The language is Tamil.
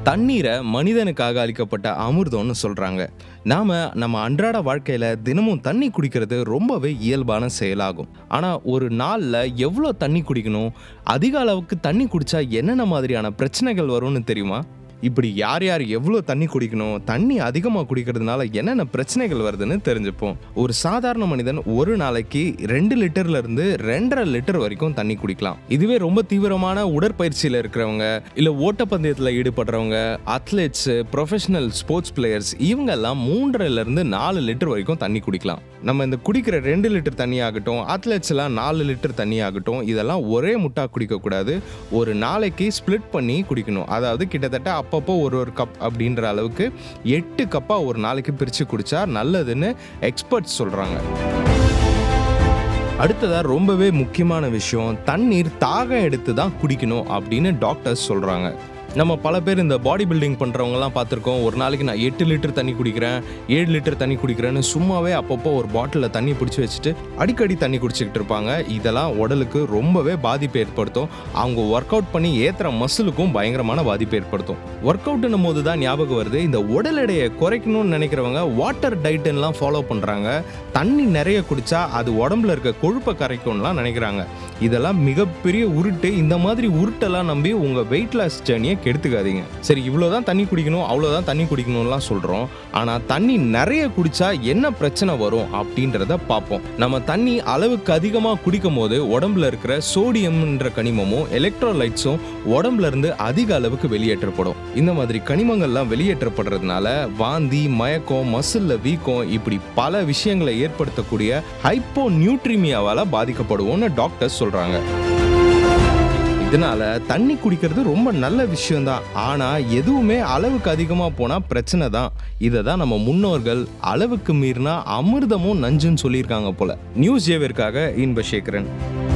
தண்ணீரை மனிதனுக்காக அளிக்கப்பட்ட அமிர்தம்னு சொல்றாங்க நாம நம்ம அன்றாட வாழ்க்கையில தினமும் தண்ணி குடிக்கிறது ரொம்பவே இயல்பான செயலாகும் ஆனா ஒரு நாள்ல எவ்வளோ தண்ணி குடிக்கணும் அதிக அளவுக்கு தண்ணி குடிச்சா என்னென்ன மாதிரியான பிரச்சனைகள் வரும்னு தெரியுமா இப்படி யார் யார் எவ்வளோ தண்ணி குடிக்கணும் தண்ணி அதிகமாக குடிக்கிறதுனால என்னென்ன பிரச்சனைகள் வருதுன்னு தெரிஞ்சுப்போம் ஒரு சாதாரண மனிதன் ஒரு நாளைக்கு ரெண்டு லிட்டர்ல இருந்து ரெண்டரை லிட்டர் வரைக்கும் தண்ணி குடிக்கலாம் இதுவே ரொம்ப தீவிரமான உடற்பயிற்சியில் இருக்கிறவங்க இல்லை ஓட்டப்பந்தயத்தில் ஈடுபடுறவங்க அத்லெட்ஸ் ப்ரொஃபஷனல் ஸ்போர்ட்ஸ் பிளேயர்ஸ் இவங்க எல்லாம் மூன்றரைல இருந்து நாலு லிட்டர் வரைக்கும் தண்ணி குடிக்கலாம் நம்ம இந்த குடிக்கிற ரெண்டு லிட்டர் தண்ணி ஆகட்டும் அத்லெட்ஸ் எல்லாம் நாலு லிட்டர் தண்ணி ஆகட்டும் இதெல்லாம் ஒரே முட்டா குடிக்கக்கூடாது ஒரு நாளைக்கு ஸ்ப்ளிட் பண்ணி குடிக்கணும் அதாவது கிட்டத்தட்ட அப்பப்போ ஒரு ஒரு கப் அப்படின்ற அளவுக்கு எட்டு கப்பாக ஒரு நாளைக்கு பிரித்து குடிச்சா நல்லதுன்னு எக்ஸ்பர்ட்ஸ் சொல்கிறாங்க அடுத்ததா ரொம்பவே முக்கியமான விஷயம் தண்ணீர் தாகம் எடுத்து தான் குடிக்கணும் அப்படின்னு டாக்டர்ஸ் சொல்கிறாங்க நம்ம பல பேர் இந்த பாடி பில்டிங் பண்ணுறவங்கலாம் பார்த்துருக்கோம் ஒரு நாளைக்கு நான் எட்டு லிட்டர் தண்ணி குடிக்கிறேன் ஏழு லிட்டர் தண்ணி குடிக்கிறேன்னு சும்மாவே அப்பப்போ ஒரு பாட்டிலில் தண்ணி பிடிச்சி வச்சுட்டு அடிக்கடி தண்ணி குடிச்சிக்கிட்டு இருப்பாங்க இதெல்லாம் உடலுக்கு ரொம்பவே பாதிப்பு ஏற்படுத்தும் அவங்க ஒர்க் அவுட் பண்ணி ஏற்றுற மசிலுக்கும் பயங்கரமான பாதிப்பு ஏற்படுத்தும் ஒர்க் அவுட்னும் போது தான் ஞாபகம் வருது இந்த உடல் எடையை குறைக்கணும்னு நினைக்கிறவங்க வாட்டர் டயட்லாம் ஃபாலோ பண்ணுறாங்க தண்ணி நிறைய குடிச்சா அது உடம்புல இருக்க கொழுப்பை கரைக்கும்லாம் நினைக்கிறாங்க இதெல்லாம் மிகப்பெரிய உருட்டு இந்த மாதிரி உருட்டெல்லாம் நம்பி உங்கள் வெயிட் லாஸ் ஜேர்னியை கெடுத்துக்காதீங்க சரி இவ்வளோதான் தண்ணி குடிக்கணும் அவ்வளோதான் தண்ணி குடிக்கணும்லாம் சொல்கிறோம் ஆனால் தண்ணி நிறைய குடிச்சா என்ன பிரச்சனை வரும் அப்படின்றத பார்ப்போம் நம்ம தண்ணி அளவுக்கு அதிகமாக குடிக்கும் போது உடம்புல இருக்கிற சோடியம்ன்ற கனிமமும் எலக்ட்ரோலைட்ஸும் உடம்புல இருந்து அதிக அளவுக்கு வெளியேற்றப்படும் இந்த மாதிரி கனிமங்கள்லாம் வெளியேற்றப்படுறதுனால வாந்தி மயக்கம் மசில்ல வீக்கம் இப்படி பல விஷயங்களை ஏற்படுத்தக்கூடிய ஹைப்போ நியூட்ரிமியாவால் பாதிக்கப்படுவோம்னு டாக்டர்ஸ் சொல்கிறாங்க இதனால தண்ணி குடிக்கிறது ரொம்ப நல்ல விஷயம்தான் ஆனா எதுவுமே அளவுக்கு அதிகமா போனா பிரச்சனை தான் இதை தான் நம்ம முன்னோர்கள் அளவுக்கு மீறினா அமிர்தமும் நஞ்சுன்னு சொல்லியிருக்காங்க போல நியூஸ் ஜேவிற்காக இன்பசேகரன்